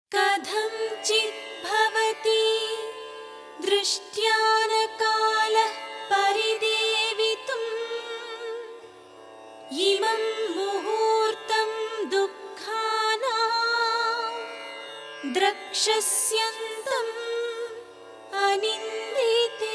कथञ्चिद्भवति दृष्ट्यानकालः परिदेवितुम् इमं मुहूर्तं दुःखाना द्रक्षस्यन्तम् अनिन्दिते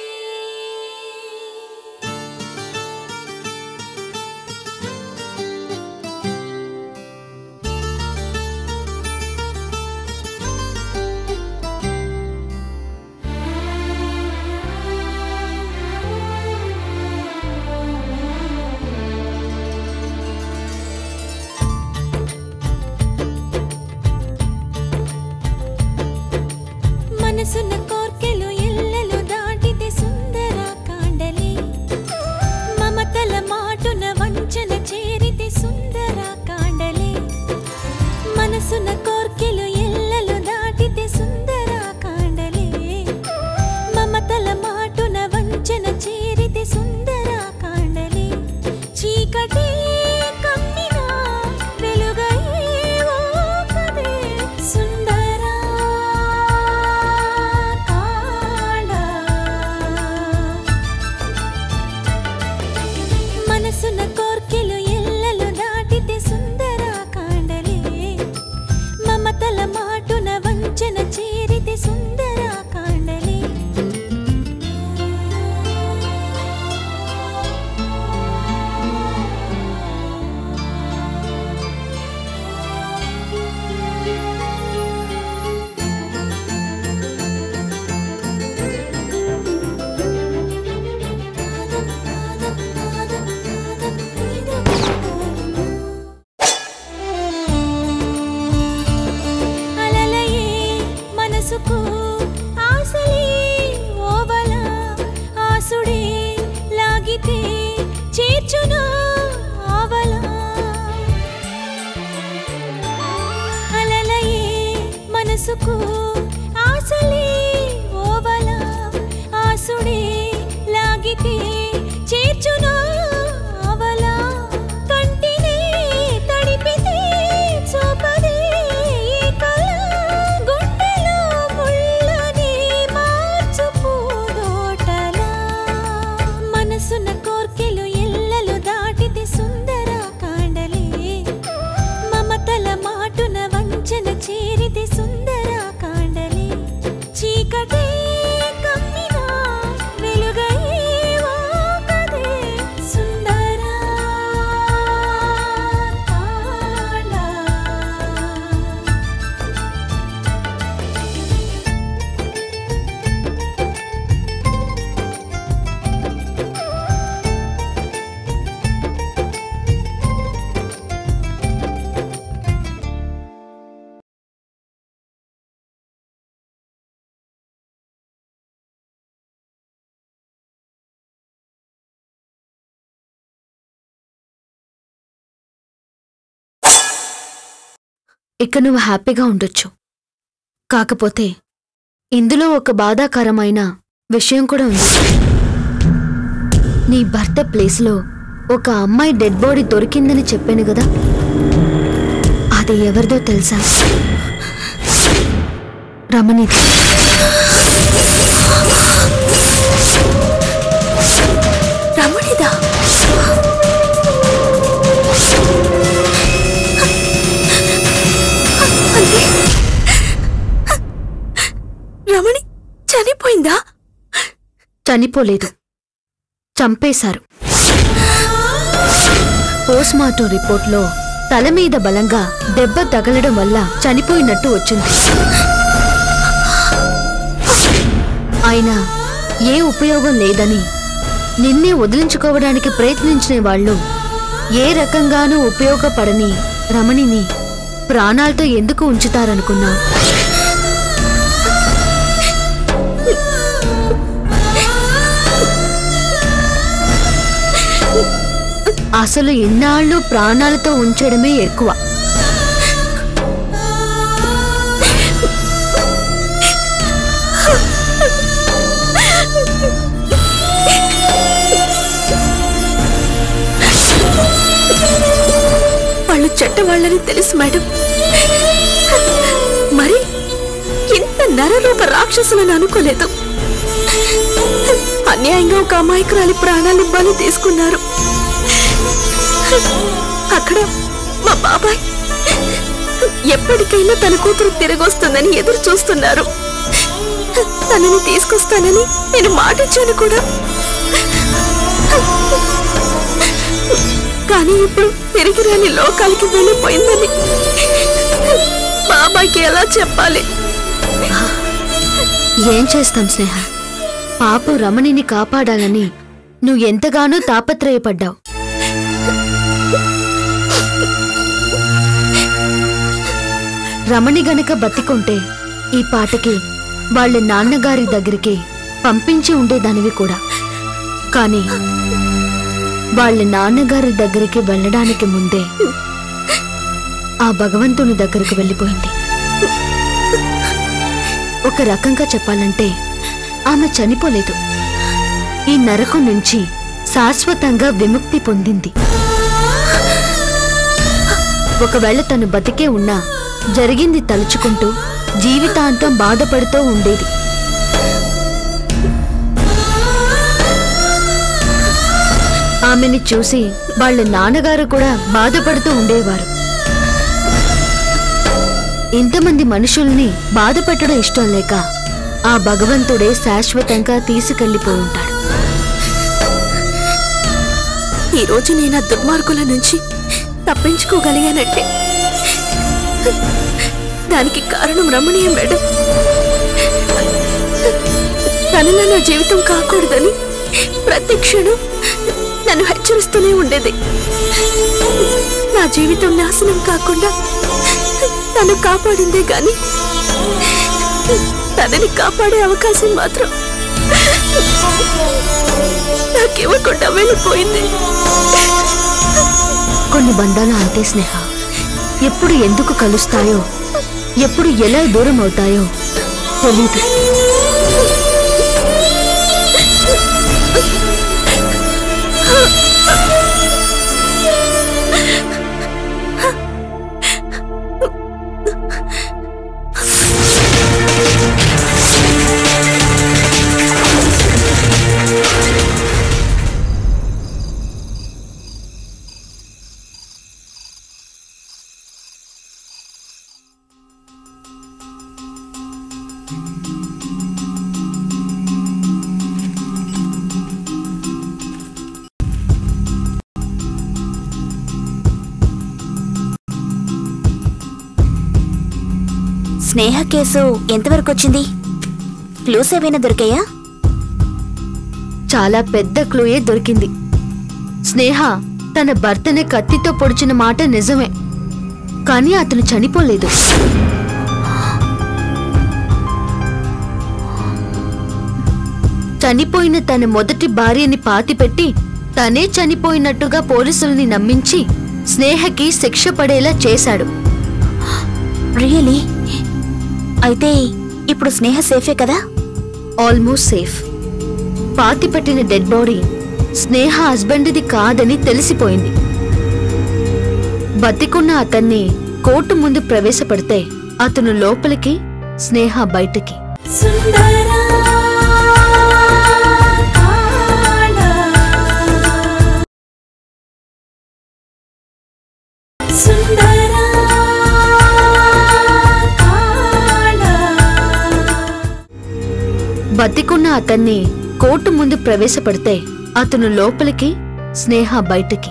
మనసున్న కోర్కెలు ఎల్లెలు దాటితే సుందర కాండలి మమతల మాటున వంచన చేరితే సుందర కాండలి మనసున్న కోర్కెలు ఎల్లెలు దాటితే సుందర కాండలి మమతల మాటున వంచన చేరితే సుందర కాండలి చీకటి కమ్మిన వెలుగయ్యేవో కదే సుందర కాండ మనసున కోర్కెలు ఎల్లలు దాటితే సుందర కాండలే మమతల మాటున వంచన చేరితే సుందర కాండలే అలలయే మనసుకు ఆశలే ఓవల ఆసుడే లాగితే చేర్చునా ఆవల అలలయే మనసుకు ఆశలే ఓవల ఆసుడే లాగితే చేర్చునా ఆవల కంటినే తడిపితే చూపదే ఈ కల గుండెలో ముళ్ళని మార్చుపోదోటలా మనసున కోర్కెలు ఎల్లలు దాటితే సుందర కాండలే మమతల మాటున వంచన చేరితే సుందర కాండలే చీకటే కమ్మిన వెలుగయ్యేవో కదే సుందర కాండ ఇక నువ్వు హ్యాపీగా ఉండొచ్చు కాకపోతే ఇందులో ఒక బాధాకరమైన విషయం కూడా ఉంది నీ భర్త ప్లేస్లో ఒక అమ్మాయి డెడ్ బాడీ దొరికిందని చెప్పాను కదా అది ఎవరిదో తెలుసా రమణిది రమణిదా అంటే రమణి చనిపోయిందా చనిపోలేదు చంపేశారు పోస్ట్మార్టం రిపోర్ట్లో తల మీద బలంగా దెబ్బ తగలడం వల్ల చనిపోయినట్టు వచ్చింది అయినా ఏ ఉపయోగం లేదని నిన్నే వదిలించుకోవడానికి ప్రయత్నించిన వాళ్ళు ఏ రకంగానూ ఉపయోగపడని రమణిని ప్రాణాలతో ఎందుకు ఉంచుతారనుకున్నావు అసలు ఇన్నాళ్ళు ప్రాణాలతో ఉంచడమే ఎక్కువ వాళ్ళు చెడ్డ వాళ్ళని తెలుసు మేడం మరి నరరూప రాక్షసులను అనుకోలేదు అన్యాయంగా ఒక అమాయకురాలి ప్రాణాలు బలి తీసుకున్నారు అక్కడ మా బాబాయ్ ఎప్పటికైనా తన కూతురు తిరిగొస్తుందని ఎదురు చూస్తున్నారు తనని తీసుకొస్తానని నేను మాటిచ్చాను కూడా కానీ ఇప్పుడు తిరిగి రాని లోకాలకి వెళ్ళిపోయిందని బాబాయ్కి ఎలా చెప్పాలి ఏం చేస్తాం స్నేహ పాపం రమణిని కాపాడాలని నువ్వు ఎంతగానో తాపత్రయపడ్డావు రమణి గనక బతికుంటే ఈ పాటకి వాళ్ళ నాన్నగారి దగ్గరికి పంపించి ఉండేదానివి కూడా కానీ వాళ్ళ నాన్నగారి దగ్గరికి వెళ్ళడానికి ముందే ఆ భగవంతుని దగ్గరికి వెళ్ళిపోయింది ఒక రకంగా చెప్పాలంటే ఆమె చనిపోలేదు ఈ నరకం నుంచి శాశ్వతంగా విముక్తి పొందింది ఒకవేళ తను బతికే ఉన్నా జరిగింది తలుచుకుంటూ జీవితాంతం బాధపడుతూ ఉండేది ఆమెని చూసి వాళ్ళ నాన్నగారు కూడా బాధపడుతూ ఉండేవారు ఇంతమంది మనుషుల్ని బాధపెట్టడం ఇష్టం లేక ఆ భగవంతుడే శాశ్వతంగా తీసుకెళ్లిపోయి ఉంటాడు ఈ రోజు నేను ఆ దుర్మార్గుల నుంచి తప్పించుకోగలిగానంటే దానికి కారణం రమణీయ మేడం తనలా నా జీవితం కాకూడదని ప్రతి క్షణం నన్ను హెచ్చరిస్తూనే ఉండేది నా జీవితం నాశనం కాకుండా తను కాపాడిందే గాని తనని కాపాడే అవకాశం మాత్రం నాకివ్వకుండా వెళ్ళిపోయింది కొన్ని బంధాలు అంతే స్నేహ ఎప్పుడు ఎందుకు కలుస్తాయో ఎప్పుడు ఎలా దూరం అవుతాయో తెలీదు స్నేహ కేసు ఎంతవరకు వచ్చింది క్లూస్ ఏవైనా దొరికాయా చాలా పెద్ద క్లూయే దొరికింది స్నేహ తన భర్తని కత్తితో పొడిచిన మాట నిజమే కానీ అతను చనిపోలేదు చనిపోయిన తన మొదటి భార్యని పాతిపెట్టి తనే చనిపోయినట్టుగా పోలీసుల్ని నమ్మించి స్నేహకి శిక్ష పడేలా చేశాడు రియలీ అయితే ఇప్పుడు స్నేహ సేఫే కదా ఆల్మోస్ట్ సేఫ్ పాతిపెట్టిన డెడ్ బాడీ స్నేహ హస్బెండ్ది కాదని తెలిసిపోయింది బతికున్న అతన్ని కోర్టు ముందు ప్రవేశపెడితే అతను లోపలికి స్నేహ బయటికి సుందరా కాళ. సుందరా కాళ. బతికున్న అతన్ని కోర్టు ముందు ప్రవేశపెడితే అతను లోపలికి స్నేహ బయటికి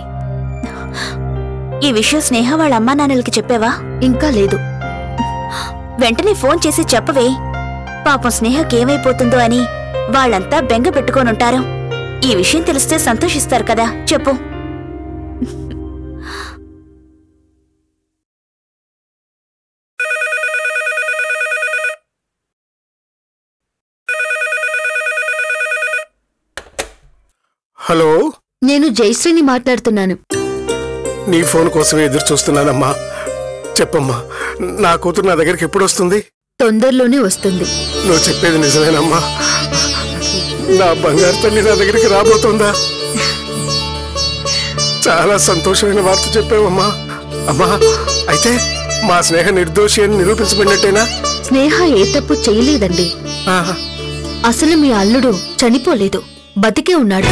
ఈ విషయం స్నేహ వాళ్ళ అమ్మా నాన్నలకి చెప్పావా ఇంకా లేదు వెంటనే ఫోన్ చేసి చెప్పవే పాపం స్నేహకి ఏమైపోతుందో అని వాళ్ళంతా బెంగ పెట్టుకోనుంటారు ఈ విషయం తెలిస్తే సంతోషిస్తారు కదా చెప్పు హలో నేను జయశ్రీని మాట్లాడుతున్నాను నీ ఫోన్ కోసమే ఎదురు చూస్తున్నానమ్మా చెప్పమ్మా నా కూతురు నా దగ్గరికి ఎప్పుడు వస్తుంది తొందరలోనే వస్తుంది నువ్వు చెప్పేది నిజమేనమ్మా నా బంగారు తల్లి నా దగ్గరికి రాబోతుందా చాలా సంతోషమైన వార్త చెప్పావమ్మా అమ్మా అయితే మా స్నేహ నిర్దోషి అని నిరూపించబడినట్టేనా స్నేహ ఏ తప్పు చేయలేదండి ఆహా. అసలు మీ అల్లుడు చనిపోలేదు బతికే ఉన్నాడు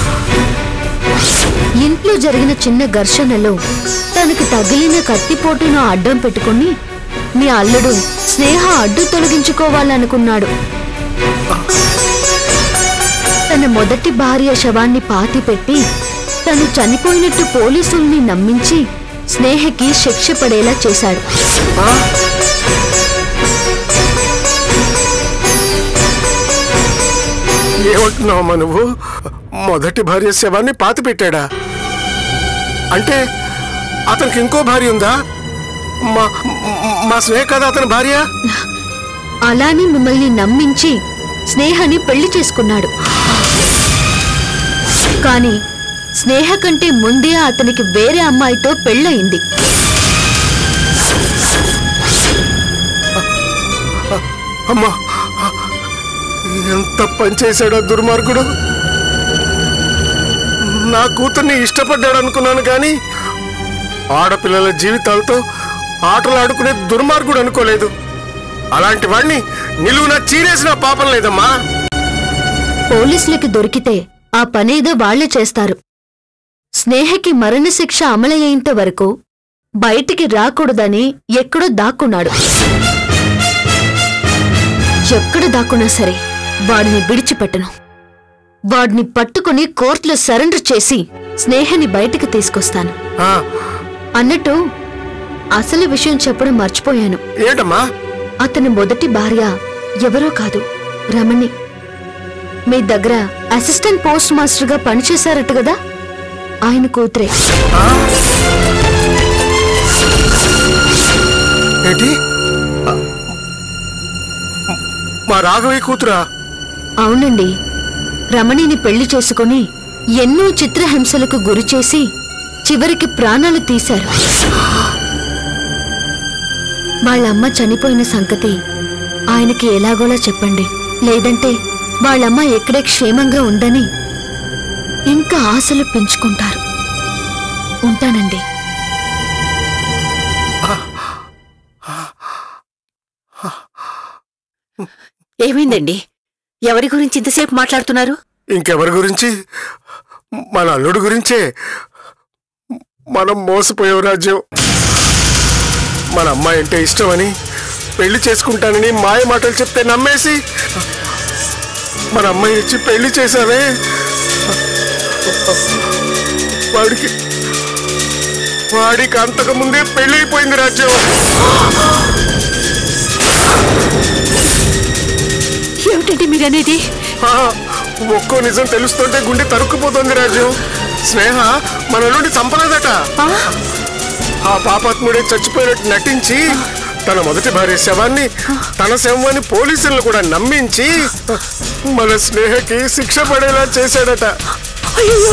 ఇంట్లో జరిగిన చిన్న ఘర్షణలో తనకు తగిలిన కత్తిపోటును అడ్డం పెట్టుకుని మీ అల్లుడు స్నేహ అడ్డు తొలగించుకోవాలనుకున్నాడు తన మొదటి భార్య శవాన్ని పాతిపెట్టి తను చనిపోయినట్టు పోలీసుల్ని నమ్మించి స్నేహకి శిక్ష పడేలా చేశాడు ఆ? ఏమంటున్నావమ్మా నువ్వు మొదటి భార్య శవాన్ని పాతి పెట్టాడా అంటే అతనికి ఇంకో భార్య ఉందా మా మా స్నేహ కదా అతని భార్య అలాని మిమ్మల్ని నమ్మించి స్నేహని పెళ్లి చేసుకున్నాడు కాని స్నేహ కంటే ముందే అతనికి వేరే అమ్మాయితో పెళ్ళయింది అమ్మా ఎంత పనిచేశాడో దుర్మార్గుడు నా కూతుర్ని ఇష్టపడ్డాడు అనుకున్నాను కానీ ఆడపిల్లల జీవితాలతో ఆటలు ఆడుకునే దుర్మార్గుడు అనుకోలేదు అలాంటి వాణ్ణి నిలువున చీరేసిన పాపం లేదమ్మా పోలీసులకి దొరికితే ఆ పనేదో వాళ్లే చేస్తారు స్నేహకి మరణశిక్ష అమలయ్యేంత వరకు బయటికి రాకూడదని ఎక్కడో దాక్కున్నాడు ఎక్కడ దాక్కున్నా సరే వాడిని విడిచిపెట్టను వాడిని పట్టుకుని కోర్టులో సరెండర్ చేసి స్నేహని బయటికి తీసుకొస్తాను ఆ, అన్నట్టు అసలు విషయం చెప్పడం మర్చిపోయాను ఏంటమ్మా అతని మొదటి భార్య ఎవరో కాదు రమణి మీ దగ్గర అసిస్టెంట్ పోస్ట్ మాస్టర్ గా పనిచేశారట కదా ఆయన కూతురే ఆ? ఏంటి ఆ, మా రాఘవయ్య కూతురా అవునండి రమణిని పెళ్లి చేసుకుని ఎన్నో చిత్రహింసలకు గురిచేసి చివరికి ప్రాణాలు తీశారు వాళ్ళమ్మ చనిపోయిన సంగతి ఆయనకి ఎలాగోలా చెప్పండి లేదంటే వాళ్ళమ్మ ఎక్కడే క్షేమంగా ఉందని ఇంకా ఆశలు పెంచుకుంటారు ఉంటానండి ఏమైందండి ఎవరి గురించి ఇంతసేపు మాట్లాడుతున్నారు ఇంకెవరి గురించి మన అల్లుడు గురించే మనం మోసపోయావు రాజ్యం మన అమ్మాయి అంటే ఇష్టమని పెళ్లి చేసుకుంటానని మాయ మాటలు చెప్తే నమ్మేసి మన అమ్మాయి ఇచ్చి పెళ్లి చేశావే వాడికి వాడికి అంతకు ముందే పెళ్లి అయిపోయింది రాజ్యం ఏమిటండి మీరనేది ఆ, ఒక్కో నిజం తెలుస్తుంటే గుండె తరుక్కుపోతుంది రాజ్యం స్నేహ మన నుండి చంపలేదట ఆ? ఆ పాపాత్ముడే చచ్చిపోయినట్టు నటించి తన మొదటి భార్య శవాన్ని తన శవాన్ని పోలీసులను కూడా నమ్మించి మన స్నేహకి శిక్ష పడేలా చేశాడట అయ్యో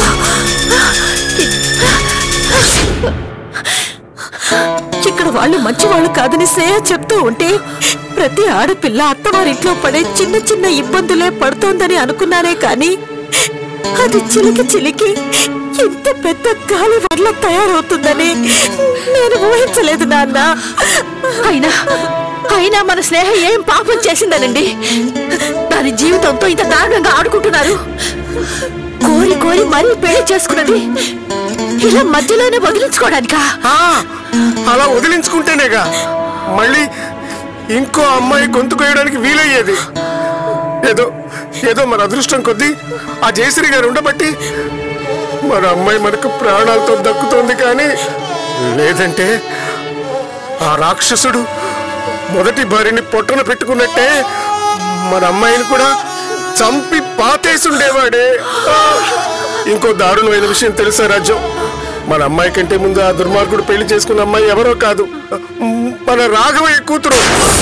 ఇక్కడ వాళ్ళు మంచి వాళ్ళు కాదని శ్రేయ చెప్తూ ఉంటే ప్రతి ఆడపిల్ల అత్తవారింట్లో పడే చిన్న చిన్న ఇబ్బందులే పడుతోందని అనుకున్నానే కాని అది చిలికి చిలికి ఇంత పెద్ద గాలి వల్ల తయారవుతుందని నేను ఊహించలేదు నాన్న అయినా అయినా మన స్నేహ ఏం పాపం చేసిందనండి దాని జీవితంతో ఇంత దారుణంగా ఆడుకుంటున్నారు కోరి కోరి మరీ పెళ్లి చేసుకున్నది ఇలా మధ్యలోనే వదిలించుకోవడానికా ఆ, అలా వదిలించుకుంటేనేగా మళ్ళీ ఇంకో అమ్మాయి గొంతు కోయడానికి వీలయ్యేది ఏదో ఏదో మన అదృష్టం కొద్దీ ఆ జయశ్రీ గారు ఉండబట్టి మన అమ్మాయి మనకు ప్రాణాలతో దక్కుతోంది కానీ లేదంటే ఆ రాక్షసుడు మొదటి భార్యని పొట్టన పెట్టుకున్నట్టే మన అమ్మాయిని కూడా చంపి పాతేసుండేవాడే ఆ! ఇంకో దారుణమైన విషయం తెలుసా రాజ్యం మన అమ్మాయి కంటే ముందు ఆ దుర్మార్గుడు పెళ్లి చేసుకున్న అమ్మాయి ఎవరో కాదు మన రాఘవయ్య కూతురు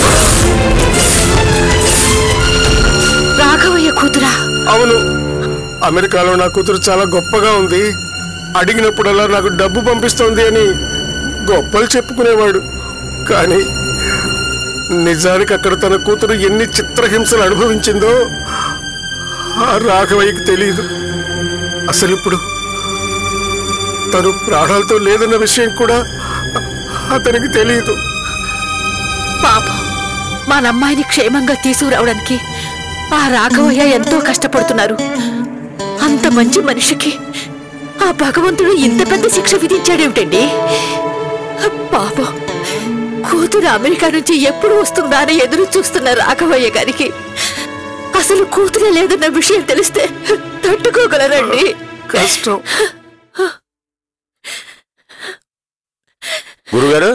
రాఘవయ్య కూతురా అవును అమెరికాలో నా కూతురు చాలా గొప్పగా ఉంది అడిగినప్పుడల్లా నాకు డబ్బు పంపిస్తోంది అని గొప్పలు చెప్పుకునేవాడు కానీ నిజానికి అక్కడ తన కూతురు ఎన్ని చిత్రహింసలు అనుభవించిందో ఆ రాఘవయ్యకి తెలియదు అసలు ఇప్పుడు తను ప్రాణాలతో లేదన్న విషయం కూడా అతనికి తెలియదు మన అమ్మాయిని క్షేమంగా తీసుకురావడానికి ఆ రాఘవయ్య ఎంతో కష్టపడుతున్నారు అంత మంచి మనిషికి ఆ భగవంతుడు ఇంత పెద్ద శిక్ష విధించాడేమిటండి పాపం కూతురు అమెరికా నుంచి ఎప్పుడు వస్తుందా అని ఎదురు చూస్తున్న రాఘవయ్య గారికి అసలు కూతురే లేదన్న విషయం తెలిస్తే తట్టుకోగలరండి కష్టం గురుగారు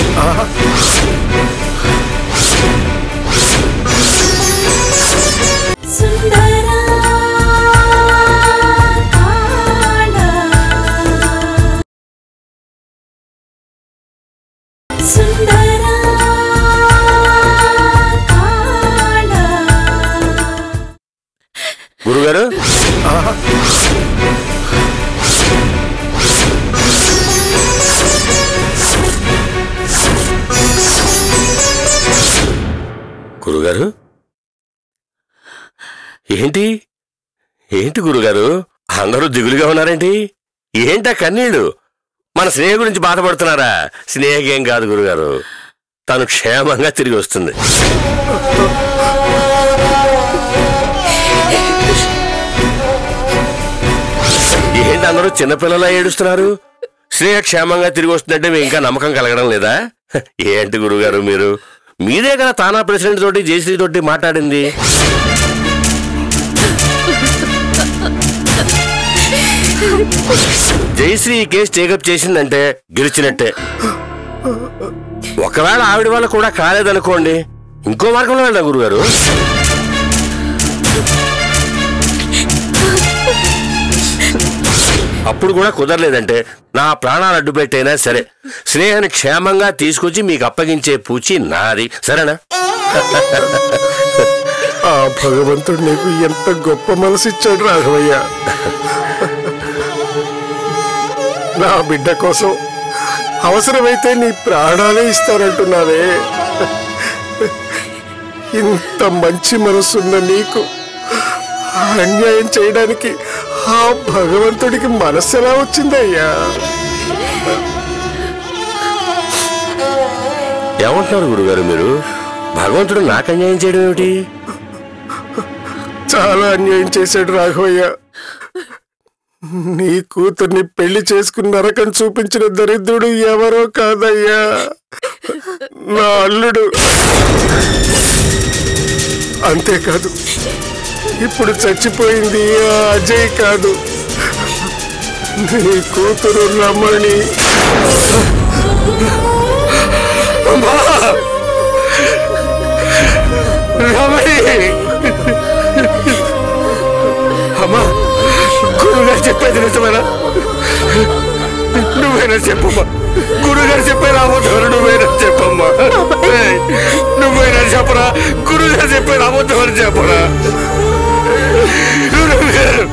గురుగారు గురుగారు ఏంటి ఏంటి గురుగారు అందరూ దిగులుగా ఉన్నారేంటి ఏంటా కన్నీళ్ళు మన స్నేహ గురించి బాధపడుతున్నారా స్నేహకేం కాదు గురుగారు తను క్షేమంగా తిరిగి వస్తుంది ఏంటి అందరూ చిన్నపిల్లలా ఏడుస్తున్నారు శ్రేయ క్షేమంగా తిరిగి వస్తుందంటే మీకు ఇంకా నమ్మకం కలగడం లేదా ఏంటి గురుగారు మీరు మీరే కదా తానా ప్రెసిడెంట్ తోటి జయశ్రీ తోటి మాట్లాడింది జయశ్రీ ఈ కేసు టేకప్ చేసిందంటే గెలిచినట్టే ఒకవేళ ఆవిడ వల్ల కూడా కాలేదనుకోండి ఇంకో మార్గంలో వెళ్దాం గురుగారు అప్పుడు కూడా కుదరలేదంటే నా ప్రాణాలు అడ్డు పెట్టైనా సరే స్నేహాన్ని క్షేమంగా తీసుకొచ్చి మీకు అప్పగించే పూచి నాది సరేనా ఆ భగవంతుడు నీకు ఎంత గొప్ప మనసు ఇచ్చాడు రాఘవయ్య నా బిడ్డ కోసం అవసరమైతే నీ ప్రాణాలే ఇస్తానంటున్నావే ఇంత మంచి మనసున్న నీకు అన్యాయం చేయడానికి ఆ భగవంతుడికి మనసు ఎలా వచ్చిందయ్యా ఏమంటున్నారు గురుగారు మీరు భగవంతుడు నాకు అన్యాయం చేయడం ఏమిటి చాలా అన్యాయం చేశాడు రాఘవయ్య నీ కూతుర్ని పెళ్లి చేసుకుని నరకం చూపించిన దరిద్రుడు ఎవరో కాదయ్యా నా అల్లుడు అంతేకాదు ఇప్పుడు చచ్చిపోయింది ఆ అజయ్ కాదు నీ కూతురు రమణి అమ్మా! రమణి అమ్మా గురుగారు చెప్పేది నిజమేనా నువ్వేనా చెప్పమ్మా గురుగారు చెప్పేది అబద్ధం నువ్వేనా చెప్పమ్మా ఏయ్, నువ్వేనా చెప్పరా గురుగారు చెప్పేది అబద్ధం అని చెప్పరా గురుగారు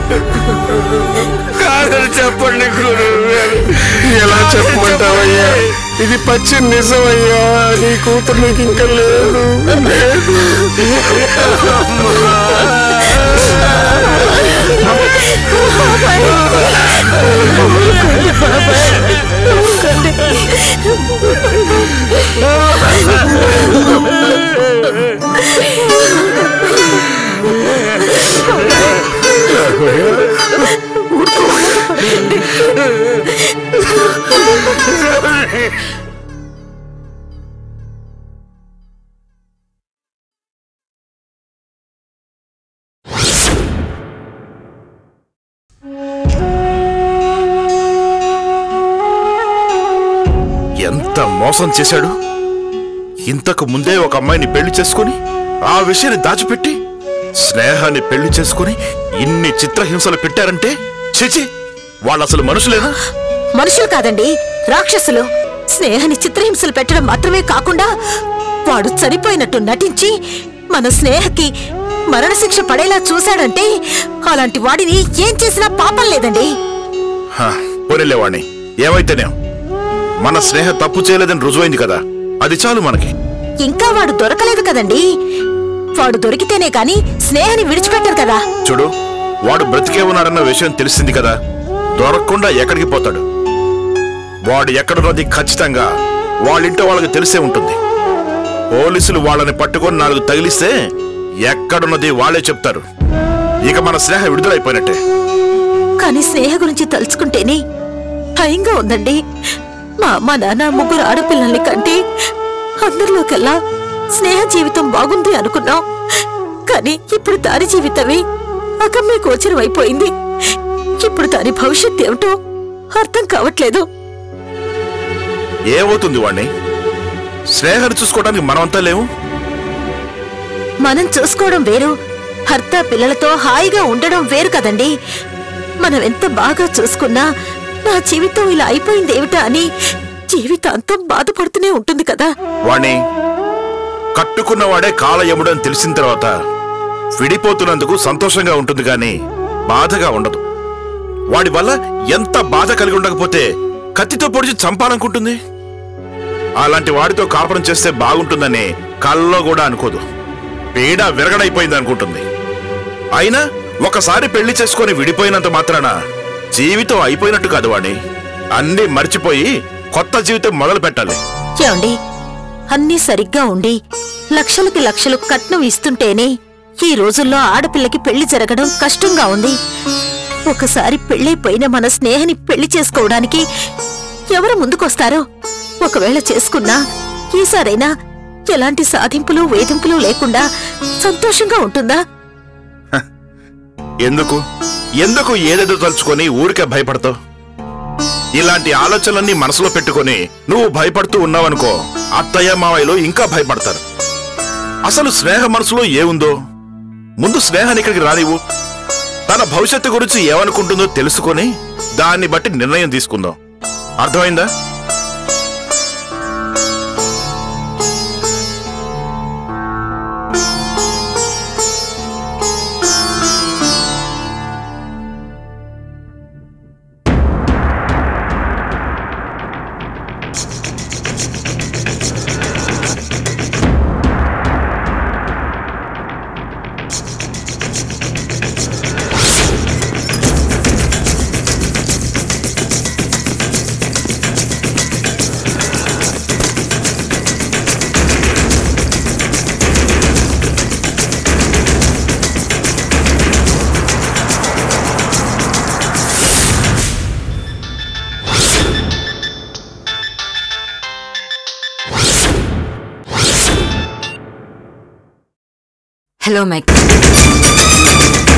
కాదని చెప్పండి గురుగారు ఎలా చెప్పమంటావయ్యా ఇది పచ్చి నిజమయ్యా నీ కూతురు నీకు ఇంకా లేదు లేదు ఎంత మోసం చేశాడు ఇంతకు ముందే ఒక అమ్మాయిని పెళ్లి చేసుకొని ఆ విషయాన్ని దాచిపెట్టి స్నేహాన్ని పెళ్లి చేసుకొని ఇన్ని చిత్రహింసలు పెట్టారంటే చిచి వాళ్ళు అసలు మనుషులేనా మనుషులు కాదండి రాక్షసులు స్నేహాన్ని చిత్రహింసలు పెట్టడం మాత్రమే కాకుండా వాడు చనిపోయినట్టు నటించి మన స్నేహకి మరణశిక్ష పడేలా చూశాడంటే అలాంటి వాడిని ఏం చేసినా పాపం లేదండి హా, పోనీలే వాణ్ణి ఏమైతేనేం మన స్నేహ తప్పు చేయలేదని రుజువైంది కదా అది చాలు మనకి ఇంకా వాడు దొరకలేదు కదండి వాడు దొరికితేనే కాని స్నేహాన్ని విడిచిపెట్టరు కదా చూడు వాడు బ్రతికే ఉన్నాడన్న విషయం తెలిసింది కదా దొరకకుండా ఎక్కడికి పోతాడు వాడు ఎక్కడున్నది ఖచ్చితంగా వాళ్ళింటో వాళ్ళకి తెలిసే ఉంటుంది పోలీసులు వాళ్ళని పట్టుకొని నాలుగు తగిలిస్తే ఎక్కడున్నది వాళ్ళే చెప్తారు ఇక మన స్నేహ విడుదలైపోయినట్టే కానీ స్నేహ గురించి తలుచుకుంటేనే భయంగా ఉందండి మా అమ్మ నాన్న ముగ్గురు ఆడపిల్లల్ని కంటే అందరిలోకెల్లా స్నేహ జీవితం బాగుంది అనుకున్నాం కానీ ఇప్పుడు దాని జీవితమే అకమ్మే గోచరం అయిపోయింది ఇప్పుడు దాని భవిష్యత్ ఏమిటో అర్థం కావట్లేదు ఏమవుతుంది వాణ్ణి స్నేహను చూసుకోవడానికి మనమంతా లేవు మనం చూసుకోవడం వేరు భర్త పిల్లలతో హాయిగా ఉండడం వేరు కదండి మనం ఎంత బాగా చూసుకున్నా నా జీవితం ఇలా అయిపోయిందేమిటా అని జీవితాంతం బాధపడుతూనే ఉంటుంది కదా వాణ్ణి కట్టుకున్నవాడే కాలయముడు అని తెలిసిన తర్వాత విడిపోతున్నందుకు సంతోషంగా ఉంటుంది గాని బాధగా ఉండదు వాడి వల్ల ఎంత బాధ కలిగి ఉండకపోతే కత్తితో పొడిచి చంపాలనుకుంటుంది అలాంటి వాడితో కాపురం చేస్తే బాగుంటుందని కల్లో కూడా అనుకోదు పీడ విరగడైపోయింది అనుకుంటుంది అయినా ఒకసారి పెళ్లి చేసుకొని విడిపోయినంత మాత్రాన జీవితం అయిపోయినట్టు కాదు వాణ్ణి అన్నీ మర్చిపోయి కొత్త జీవితం మొదలు పెట్టాలి ఏమండి అన్నీ సరిగ్గా ఉండి లక్షలకి లక్షలు కట్నం ఇస్తుంటేనే ఈ రోజుల్లో ఆడపిల్లకి పెళ్లి జరగడం కష్టంగా ఉంది ఒకసారి పెళ్ళైపోయిన మన స్నేహని పెళ్లి చేసుకోవడానికి ఎవరు ముందుకొస్తారో ఒకవేళ చేసుకున్నా ఈసారైనా ఎలాంటి సాధింపులు వేధింపులు లేకుండా సంతోషంగా ఉంటుందా ఎందుకు ఎందుకు ఏదేదో తలుచుకొని ఊరికే భయపడతావు ఇలాంటి ఆలోచనలన్నీ మనసులో పెట్టుకొని నువ్వు భయపడుతూ ఉన్నావనుకో అత్తయ్య మావయ్యలు ఇంకా భయపడతారు అసలు స్నేహ మనసులో ఏముందో ముందు స్నేహాన్ని ఇక్కడికి రానివ్వు తన భవిష్యత్తు గురించి ఏమనుకుంటుందో తెలుసుకొని దాన్ని బట్టి నిర్ణయం తీసుకుందాం అర్థమైందా హలో మైక్